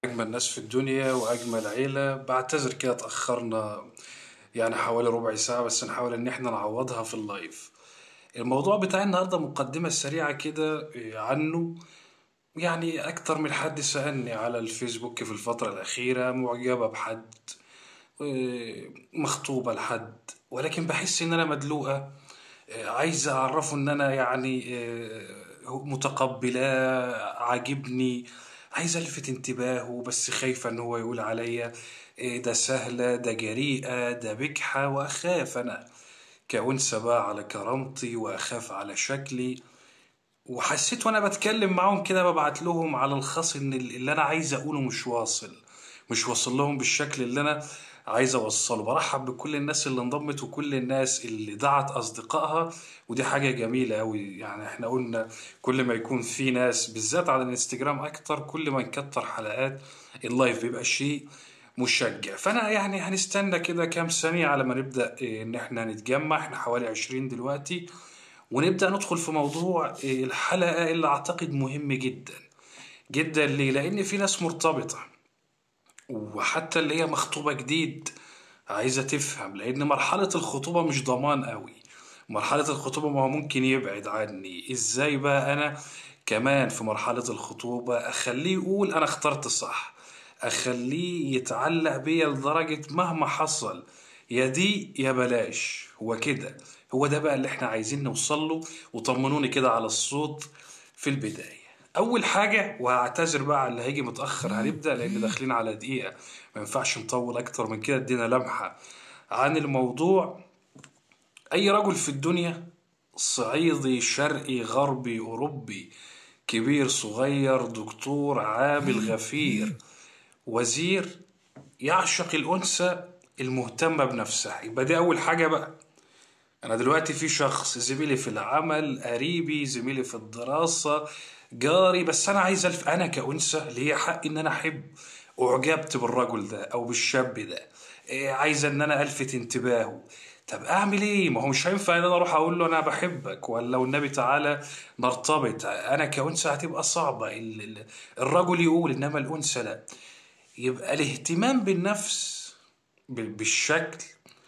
أجمل ناس في الدنيا وأجمل عيلة بعتذر كده اتأخرنا يعني حوالي ربع ساعة بس نحاول إن احنا نعوضها في اللايف الموضوع بتاع النهاردة مقدمة سريعة كده عنه يعني أكتر من حد سألني على الفيسبوك في الفترة الأخيرة معجبة بحد مخطوبة لحد ولكن بحس إن أنا مدلوقة عايز أعرفه إن أنا يعني متقبلاه عاجبني عايز ألفت انتباهه بس خايفة إن هو يقول عليا ده سهلة ده جريئة ده بجحة وأخاف أنا كأنثى بقى على كرامتي وأخاف على شكلي وحسيت وأنا بتكلم معاهم كده ببعت لهم على الخاص إن اللي أنا عايز أقوله مش واصل مش واصل لهم بالشكل اللي أنا عايز أوصله برحب بكل الناس اللي انضمت وكل الناس اللي دعت أصدقائها ودي حاجة جميلة أوي يعني احنا قلنا كل ما يكون في ناس بالذات على الانستجرام أكتر كل ما نكتر حلقات اللايف بيبقى شيء مشجع فأنا يعني هنستنى كده كام ثانية على ما نبدأ إن احنا نتجمع احنا حوالي عشرين دلوقتي ونبدأ ندخل في موضوع الحلقة اللي أعتقد مهم جدا جدا ليه؟ لأن في ناس مرتبطة وحتى اللي هي مخطوبة جديد عايزة تفهم لأن مرحلة الخطوبة مش ضمان قوي مرحلة الخطوبة ما هو ممكن يبعد عني ازاي بقى أنا كمان في مرحلة الخطوبة أخليه يقول أنا اخترت صح أخليه يتعلق بيا لدرجة مهما حصل يا دي يا بلاش هو كده هو ده بقى اللي احنا عايزين نوصل له وطمنوني كده على الصوت في البداية أول حاجة وهعتذر بقى على اللي هيجي متأخر هنبدأ لأن داخلين على دقيقة ما ينفعش نطول أكتر من كده ادينا لمحة عن الموضوع أي رجل في الدنيا صعيدي شرقي غربي أوروبي كبير صغير دكتور عامل غفير وزير يعشق الأنثى المهتمة بنفسها يبقى دي أول حاجة بقى أنا دلوقتي في شخص زميلي في العمل قريبي زميلي في الدراسة جاري بس أنا عايز ألف أنا كأنثى ليا حق إن أنا أحب أعجبت بالرجل ده أو بالشاب ده إيه عايز إن أنا ألفت انتباهه طب أعمل إيه؟ ما هو مش هينفع إن أنا أروح أقول له أنا بحبك ولا والنبي تعالى نرتبط أنا كأنثى هتبقى صعبة الرجل يقول إنما الأنثى لا يبقى الاهتمام بالنفس بالشكل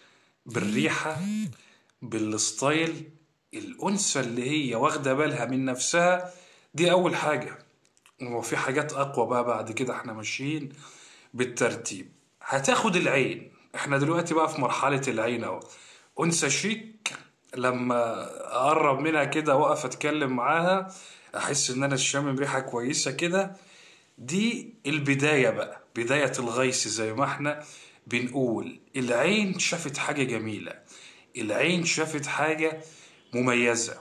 بالريحة بالستايل الأنثى اللي هي واخدة بالها من نفسها دي أول حاجة وفي حاجات أقوى بقى بعد كده احنا ماشيين بالترتيب هتاخد العين احنا دلوقتي بقى في مرحلة العين اهو أنثى شيك لما أقرب منها كده وأقف أتكلم معاها أحس إن أنا شامم ريحة كويسة كده دي البداية بقى بداية الغيث زي ما احنا بنقول العين شافت حاجة جميلة العين شافت حاجة مميزة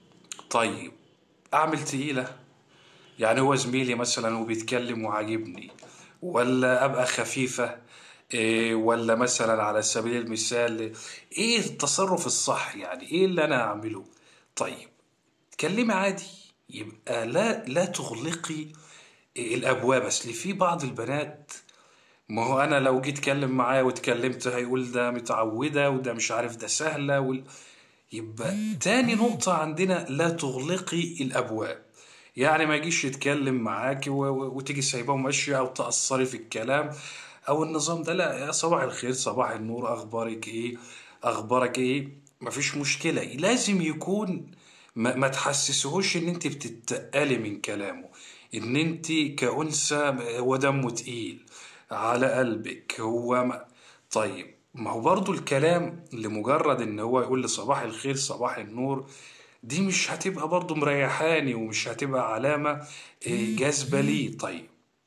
طيب أعمل تقيلة يعني هو زميلي مثلا وبيتكلم وعاجبني ولا أبقى خفيفة إيه ولا مثلا على سبيل المثال ايه التصرف الصح يعني ايه اللي انا اعمله طيب تكلمي عادي يبقى لا لا تغلقي الابواب اصل في بعض البنات ما هو انا لو جيت اتكلم معاه واتكلمت هيقول ده متعوده وده مش عارف ده سهله وال... يبقى تاني نقطة عندنا لا تغلقي الأبواب يعني ما يجيش يتكلم معاك و... وتيجي سايباه وماشية أو تأثري في الكلام أو النظام ده لا يا صباح الخير صباح النور أخبارك إيه أخبارك إيه مفيش مشكلة لازم يكون ما, ما تحسسهوش إن أنت بتتقلي من كلامه إن أنت كأنثى هو دمه تقيل على قلبك هو ما... طيب ما هو برضو الكلام لمجرد ان هو يقول لي صباح الخير صباح النور دي مش هتبقى برضو مريحاني ومش هتبقى علامة جاذبة لي طيب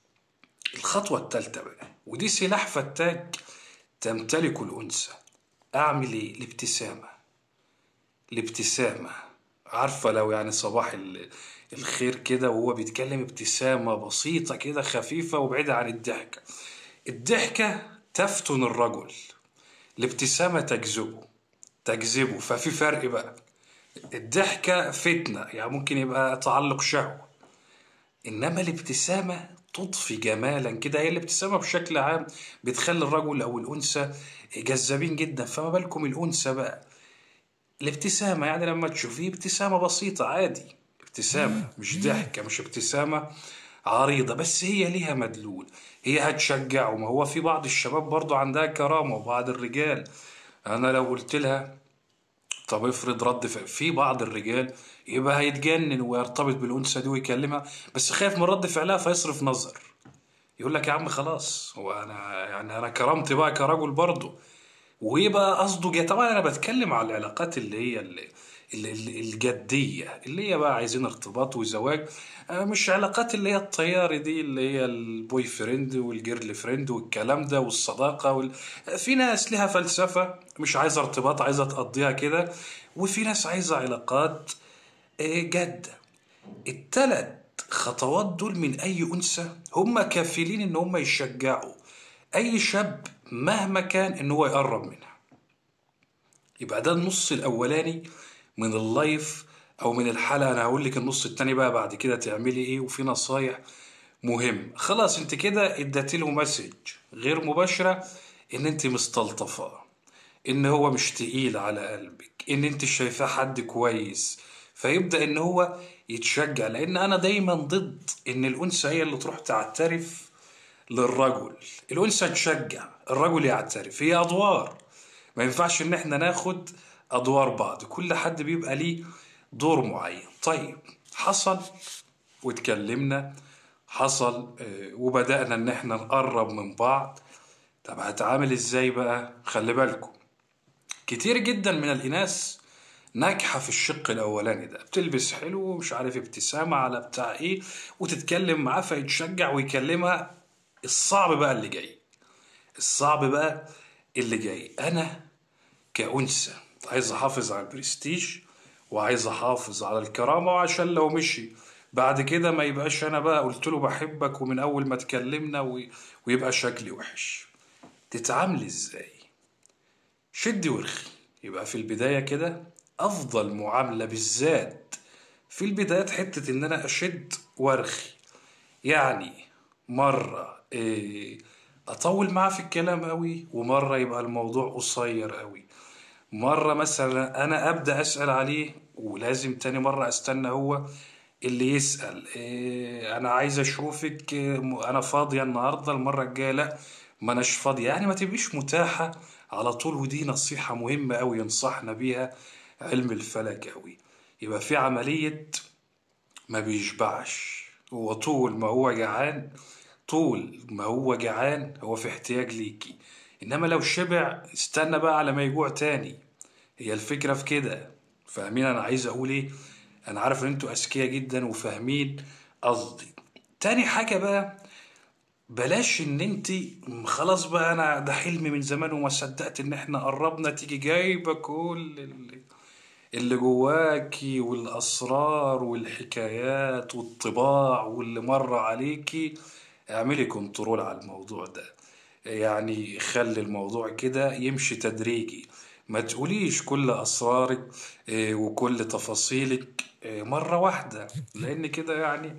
الخطوة التالتة بقى ودي سلاح فتاك تمتلك الأنثى أعمل إيه؟ الابتسامة الابتسامة عارفة لو يعني صباح الخير كده وهو بيتكلم ابتسامة بسيطة كده خفيفة وبعيدة عن الضحكة الضحكة تفتن الرجل الابتسامة تجذبه تجذبه ففي فرق بقى الضحكة فتنة يعني ممكن يبقى تعلق شهوة إنما الابتسامة تضفي جمالا كده هي الابتسامة بشكل عام بتخلي الرجل أو الأنثى جذابين جدا فما بالكم الأنثى بقى الابتسامة يعني لما تشوفيه ابتسامة بسيطة عادي ابتسامة مش ضحكة مش ابتسامة عريضة بس هي ليها مدلول هي هتشجع وما هو في بعض الشباب برضو عندها كرامة وبعض الرجال أنا لو قلت لها طب افرض رد ف- في بعض الرجال يبقى هيتجنن ويرتبط بالأنثى دي ويكلمها بس خايف من رد فعلها فيصرف نظر يقول لك يا عم خلاص هو انا يعني انا كرامتي بقى كرجل برضه ويبقى قصده جا- طبعا انا بتكلم على العلاقات اللي هي اللي اللي اللي- الجديه اللي هي بقى عايزين ارتباط وزواج آه، مش علاقات اللي هي الطياري دي اللي هي البوي فريند والجيرل فريند والكلام ده والصداقه وال... في ناس لها فلسفه مش عايزه ارتباط عايزه تقضيها كده وفي ناس عايزه علاقات آه، جاده التلات خطوات دول من أي أنثى هم كافلين إن هم يشجعوا أي شاب مهما كان إن هو يقرب منها يبقى ده النص الأولاني من اللايف أو من الحلقة أنا هقول لك النص التاني بقى بعد كده تعملي إيه وفي نصايح مهم خلاص أنت كده اديتي له مسج غير مباشرة إن أنت مستلطفاه ان هو مش تقيل على قلبك ان انت شايفاه حد كويس فيبدأ ان هو يتشجع لان انا دايما ضد ان الانثى هي اللي تروح تعترف للرجل الانثى تشجع الرجل يعترف هي ادوار ما ينفعش ان احنا ناخد ادوار بعض كل حد بيبقى ليه دور معين طيب حصل واتكلمنا حصل آه، وبدأنا ان احنا نقرب من بعض طب هتعامل ازاي بقى خلي بالكم كتير جدا من الإناث ناجحة في الشق الأولاني ده بتلبس حلو ومش عارف ابتسامة على بتاع إيه وتتكلم معاه فيتشجع ويكلمها الصعب بقى اللي جاي الصعب بقى اللي جاي أنا كأنثى عايز أحافظ على البرستيج وعايز أحافظ على الكرامة وعشان لو مشي بعد كده ما يبقاش أنا بقى قلت له بحبك ومن أول ما اتكلمنا وي- ويبقى شكلي وحش تتعاملي إزاي؟ شدي وارخي يبقى في البداية كده أفضل معاملة بالذات في البدايات حتة إن أنا أشد وارخي يعني مرة إيه أطول معاه في الكلام قوي ومرة يبقى الموضوع قصير قوي مرة مثلا أنا أبدأ أسأل عليه ولازم تاني مرة أستنى هو اللي يسأل إيه أنا عايز أشوفك إيه أنا فاضية النهاردة المرة الجاية لأ ما أناش فاضية يعني ما تبقيش متاحة على طول ودي نصيحة مهمة أوي ينصحنا بيها علم الفلك أوي يبقى في عملية ما بيشبعش هو طول ما هو جعان طول ما هو جعان هو في احتياج ليكي انما لو شبع استنى بقى على ما يجوع تاني هي الفكرة في كده فاهمين انا عايز اقول ايه انا عارف ان انتوا اذكياء جدا وفاهمين قصدي تاني حاجة بقى بلاش ان انت خلاص بقى انا ده حلمي من زمان وما صدقت ان احنا قربنا تيجي جايبه كل اللي, اللي جواكي والاسرار والحكايات والطباع واللي مر عليكي اعملي كنترول على الموضوع ده يعني خلي الموضوع كده يمشي تدريجي ما تقوليش كل اسرارك آه، وكل تفاصيلك آه، مرة واحدة لان كده يعني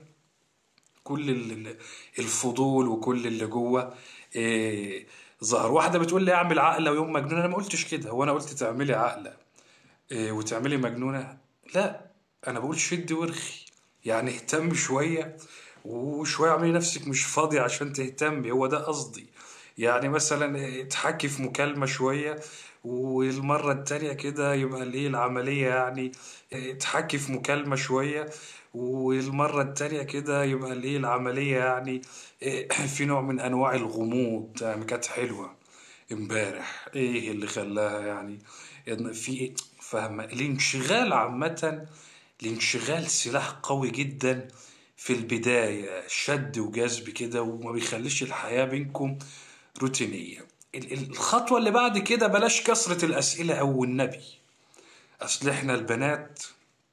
كل ال- ال- الفضول وكل اللي جوه إيه ظهر واحده بتقول لي اعمل عقله ويوم مجنونه انا ما قلتش كده هو انا قلت تعملي عقله إيه وتعملي مجنونه لا انا بقول شد وارخي يعني اهتم شويه وشويه اعملي نفسك مش فاضي عشان تهتمي هو ده قصدي يعني مثلا إيه، اتحكي في مكالمه شويه والمرة التانية كده يبقى الايه العملية يعني إيه، اتحكي في مكالمة شوية والمرة التانية كده يبقى الايه العملية يعني إيه، في نوع من انواع الغموض يعني كانت حلوة امبارح ايه اللي خلاها يعني إن في ايه فاهمة الانشغال عامة الانشغال سلاح قوي جدا في البداية شد وجذب كده وما بيخليش الحياة بينكم روتينية ال- ال- الخطوة اللي بعد كده بلاش كثرة الأسئلة أو النبي أصل إحنا البنات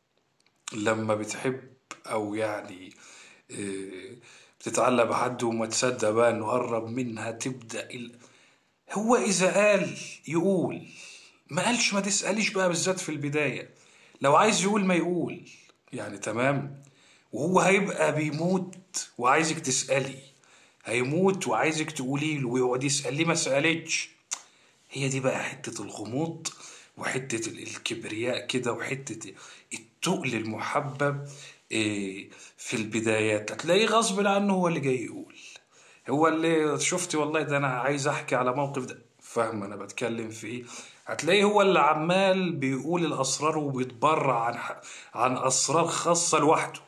لما بتحب أو يعني آه، بتتعلق بحد وما تصدق بقى إنه قرب منها تبدأ ال... هو إذا قال يقول ما قالش ما تسأليش بقى بالذات في البداية لو عايز يقول ما يقول يعني تمام وهو هيبقى بيموت وعايزك تسألي هيموت وعايزك تقولي له ويقعد يسأل ليه ما سألتش هي دي بقى حتة الغموض وحتة ال- الكبرياء كده وحتة التقل المحبب إيه في البدايات هتلاقيه غصب عنه هو اللي جاي يقول هو اللي شفتي والله ده انا عايز احكي على موقف ده فاهم انا بتكلم في ايه هتلاقيه هو اللي عمال بيقول الاسرار وبيتبرع عن عن اسرار خاصه لوحده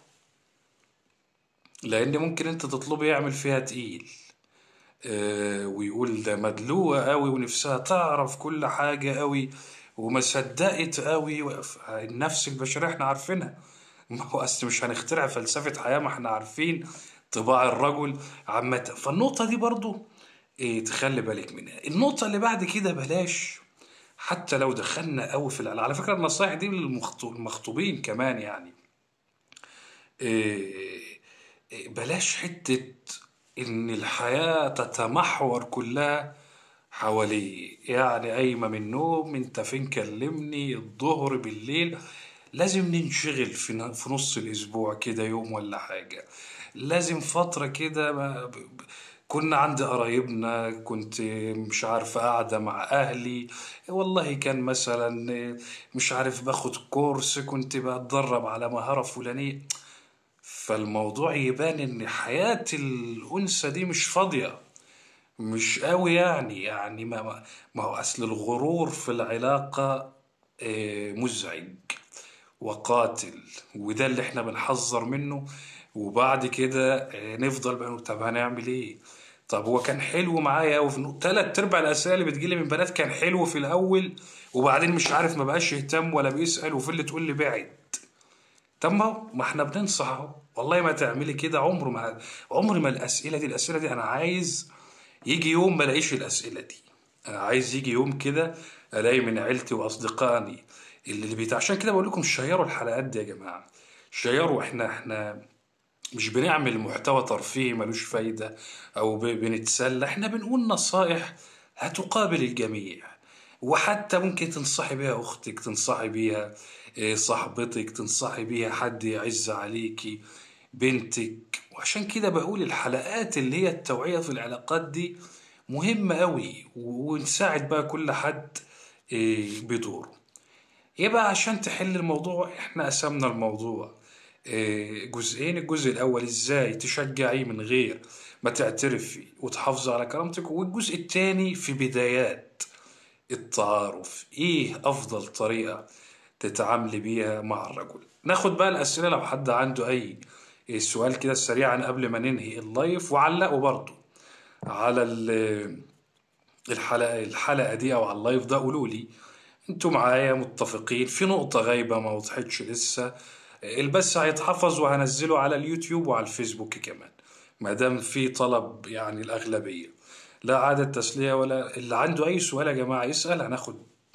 لان ممكن انت تطلبي يعمل فيها تقيل آه، ويقول ده مدلوقه قوي ونفسها تعرف كل حاجه قوي وما صدقت قوي النفس البشريه احنا عارفينها ما هو اصل مش هنخترع فلسفه حياه ما احنا عارفين طباع الرجل عامه فالنقطه دي برضو إيه تخلي بالك منها النقطه اللي بعد كده بلاش حتى لو دخلنا قوي في العلاقة على فكره النصائح دي للمخطوبين كمان يعني إيه إيه بلاش حته ان الحياه تتمحور كلها حواليه يعني قايمه من النوم انت فين كلمني الظهر بالليل لازم ننشغل في في نص الاسبوع كده يوم ولا حاجه لازم فتره كده ما- ب- ب- كنا عند قرايبنا كنت مش عارف قاعدة مع أهلي والله كان مثلا مش عارف باخد كورس كنت بتدرب على مهارة فلانية فالموضوع يبان إن حياة الأنثى دي مش فاضية مش قوي يعني يعني ما ما ما هو أصل الغرور في العلاقة آه، مزعج وقاتل وده اللي احنا بنحذر منه وبعد كده آه، نفضل بقى نقول طب هنعمل ايه طب هو كان حلو معايا وفي تلات ارباع الاسئله اللي بتجيلي من بنات كان حلو في الاول وبعدين مش عارف ما بقاش يهتم ولا بيسال وفي اللي تقول لي بعد طب ما هو ما احنا بننصح اهو والله ما تعملي كده عمر ما عمر ما الاسئله دي الاسئله دي انا عايز يجي يوم ما الاقيش الاسئله دي انا عايز يجي يوم كده الاقي من عيلتي واصدقائي اللي بيت عشان كده بقول لكم شيروا الحلقات دي يا جماعه شيروا احنا احنا مش بنعمل محتوى ترفيهي ملوش فايده او ب- بنتسلى احنا بنقول نصائح هتقابل الجميع وحتى ممكن تنصحي بيها اختك تنصحي بيها إيه، صاحبتك تنصحي بيها حد يعز عليكي بنتك وعشان كده بقول الحلقات اللي هي التوعية في العلاقات دي مهمة قوي ونساعد بقى كل حد إيه، بدوره يبقى عشان تحل الموضوع احنا قسمنا الموضوع إيه، جزئين الجزء الاول ازاي تشجعيه من غير ما تعترفي وتحافظي على كرامتك والجزء الثاني في بدايات التعارف ايه افضل طريقة تتعاملي بيها مع الرجل ناخد بقى الاسئلة لو حد عنده اي إيه سؤال كده سريعا قبل ما ننهي اللايف وعلقوا برضو على ال- الحلقة الحلقة دي او على اللايف ده قولوا لي انتوا معايا متفقين في نقطة غايبة ما وضحتش لسه البث هيتحفظ وهنزله على اليوتيوب وعلى الفيسبوك كمان ما دام في طلب يعني الأغلبية لا عادة تسلية ولا اللي عنده أي سؤال يا جماعة يسأل هناخد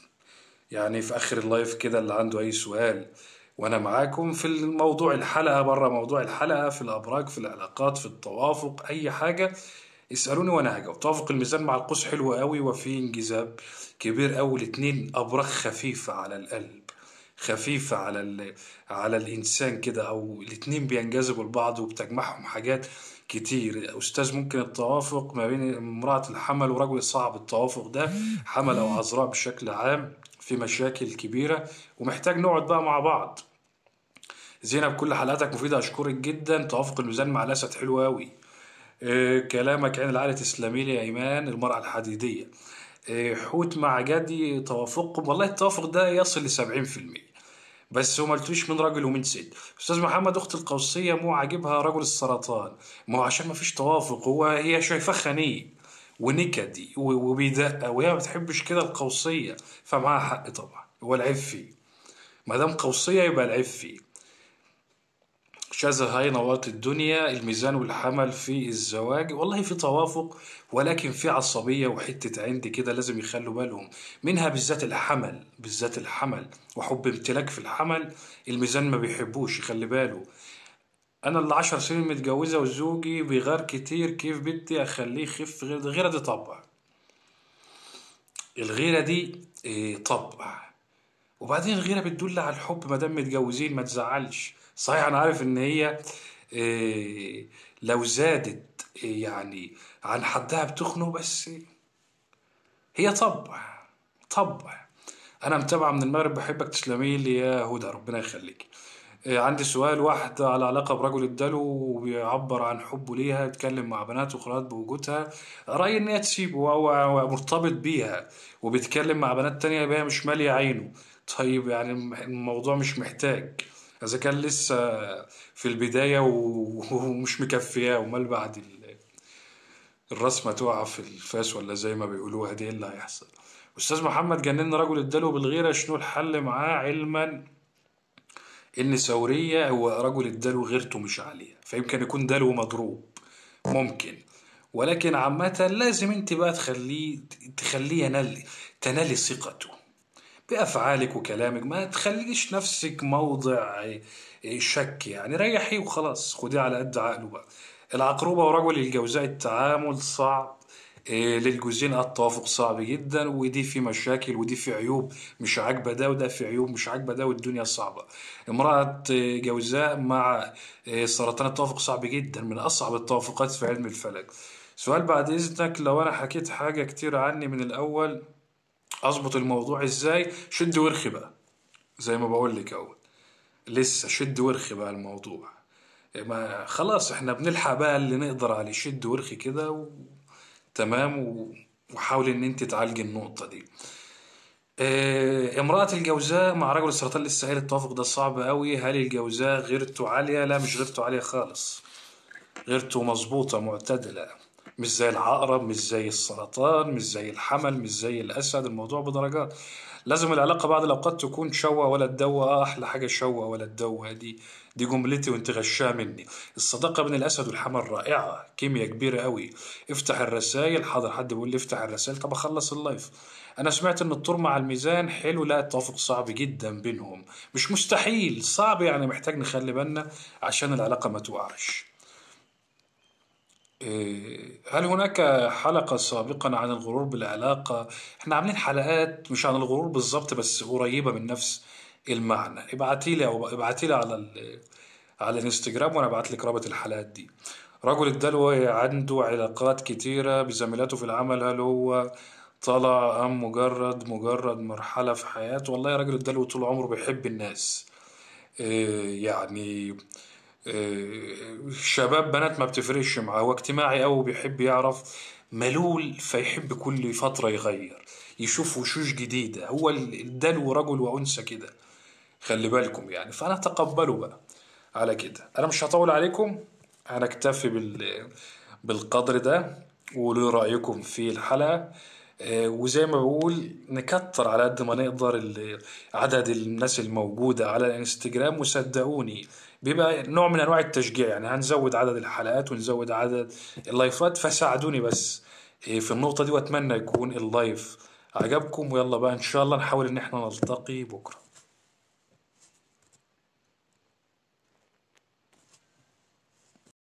يعني في آخر اللايف كده اللي عنده أي سؤال وأنا معاكم في الموضوع الحلقة بره موضوع الحلقة في الأبراج في العلاقات في التوافق أي حاجة اسألوني وأنا هجاوب توافق الميزان مع القوس حلو قوي وفي انجذاب كبير قوي الاتنين أبراج خفيفة على القلب خفيفة على ال... على الإنسان كده أو الاتنين بينجذبوا لبعض وبتجمعهم حاجات كتير أستاذ ممكن التوافق ما بين امرأة الحمل ورجل صعب التوافق ده حمل أو عذراء بشكل عام في مشاكل كبيرة ومحتاج نقعد بقى مع بعض زينب كل حلقاتك مفيدة أشكرك جدا توافق الميزان مع الأسد حلو أوي آه، كلامك عن العالة تسلمي لي يا إيمان المرأة الحديدية آه، حوت مع جدي توافقكم والله التوافق ده يصل لسبعين في المية بس هو ملتوش من راجل ومن ست استاذ محمد اخت القوسيه مو عاجبها رجل السرطان ما هو عشان ما فيش توافق هو هي شايفاه خنيق ونكدي و- وبيدقق وهي ما بتحبش كده القوسيه فمعاها حق طبعا هو العيب فيه ما دام قوسيه يبقى العيب فيه شاذة هاي نوات الدنيا الميزان والحمل في الزواج والله في توافق ولكن في عصبية وحتة عندي كده لازم يخلوا بالهم منها بالذات الحمل بالذات الحمل وحب امتلاك في الحمل الميزان ما بيحبوش يخلي باله أنا اللي عشر سنين متجوزة وزوجي بيغار كتير كيف بدي أخليه يخف غير الغيرة دي طبع الغيرة دي إيه، طبع وبعدين الغيرة بتدل على الحب ما دام متجوزين ما تزعلش صحيح انا عارف ان هي إيه، لو زادت إيه، يعني عن حدها بتخنق بس هي طبع طبع انا متابعة من المغرب بحبك تسلمي لي يا هدى ربنا يخليك إيه، عندي سؤال واحد على علاقة برجل الدلو وبيعبر عن حبه ليها يتكلم مع بنات وخالات بوجودها رأيي إن هي تسيبه أو مرتبط بيها وبيتكلم مع بنات تانية يبقى هي مش مالية عينه طيب يعني الموضوع مش محتاج إذا كان لسه في البداية و- ومش مكفياه ومال بعد ال- الرسمة تقع في الفاس ولا زي ما بيقولوها دي إيه اللي هيحصل أستاذ محمد جننا رجل الدلو بالغيرة شنو الحل معاه علما ان ثورية هو رجل الدلو غيرته مش عالية فيمكن يكون دلو مضروب ممكن ولكن عامة لازم انت بقى تخليه تخليه ينال تنالي ثقته بأفعالك وكلامك ما تخليش نفسك موضع شك يعني ريحيه وخلاص خديه على قد عقله بقى العقربة ورجل الجوزاء التعامل صعب إيه، للجوزين التوافق صعب جدا ودي في مشاكل ودي في عيوب مش عاجبة ده وده في عيوب مش عاجبة ده والدنيا صعبة امرأة إيه، جوزاء مع إيه، سرطان التوافق صعب جدا من أصعب التوافقات في علم الفلك سؤال بعد إذنك لو أنا حكيت حاجة كتير عني من الأول أظبط الموضوع إزاي شد ورخي بقى زي ما بقول لك أهو لسه شد ورخي بقى الموضوع ما خلاص احنا بنلحق بقى اللي نقدر عليه شد ورخي كده و... تمام و... وحاول ان انت تعالجي النقطة دي اه امرأة الجوزاء مع رجل السرطان لسه قايل التوافق ده صعب قوي هل الجوزاء غيرته عالية لا مش غيرته عالية خالص غيرته مظبوطة معتدلة مش زي العقرب مش زي السرطان مش زي الحمل مش زي الأسد الموضوع بدرجات لازم العلاقة بعض الأوقات تكون شوة ولا الدوة آه أحلى حاجة شوة ولا الدوة دي دي جملتي وانت غشاها مني الصداقة بين الأسد والحمل رائعة كيمياء كبيرة قوي افتح الرسائل حاضر حد بيقول لي افتح الرسائل طب أخلص اللايف أنا سمعت إن الطور مع الميزان حلو لا التوافق صعب جدا بينهم مش مستحيل صعب يعني محتاج نخلي بالنا عشان العلاقة ما توقعش إيه، هل هناك حلقة سابقا عن الغرور بالعلاقة؟ احنا عاملين حلقات مش عن الغرور بالظبط بس قريبة من نفس المعنى ابعتيلي او ابعتيلي على ال... على الانستجرام وانا ابعت لك رابط الحلقات دي رجل الدلو عنده علاقات كتيرة بزميلاته في العمل هل هو طلع ام مجرد مجرد مرحلة في حياته والله يا راجل الدلو طول عمره بيحب الناس إيه، يعني إيه، شباب بنات ما بتفرقش معاه هو اجتماعي أوي بيحب يعرف ملول فيحب كل فترة يغير يشوف وشوش جديدة هو الدلو رجل وأنثى كده خلي بالكم يعني فأنا تقبله بقى على كده أنا مش هطول عليكم أنا أكتفي بال بالقدر ده وقولوا لي رأيكم في الحلقة آه، وزي ما بقول نكتر على قد ما نقدر ال- عدد الناس الموجودة على الانستجرام وصدقوني بيبقى نوع من انواع التشجيع يعني هنزود عدد الحلقات ونزود عدد اللايفات فساعدوني بس آه، في النقطة دي واتمنى يكون اللايف عجبكم ويلا بقى ان شاء الله نحاول ان احنا نلتقي بكرة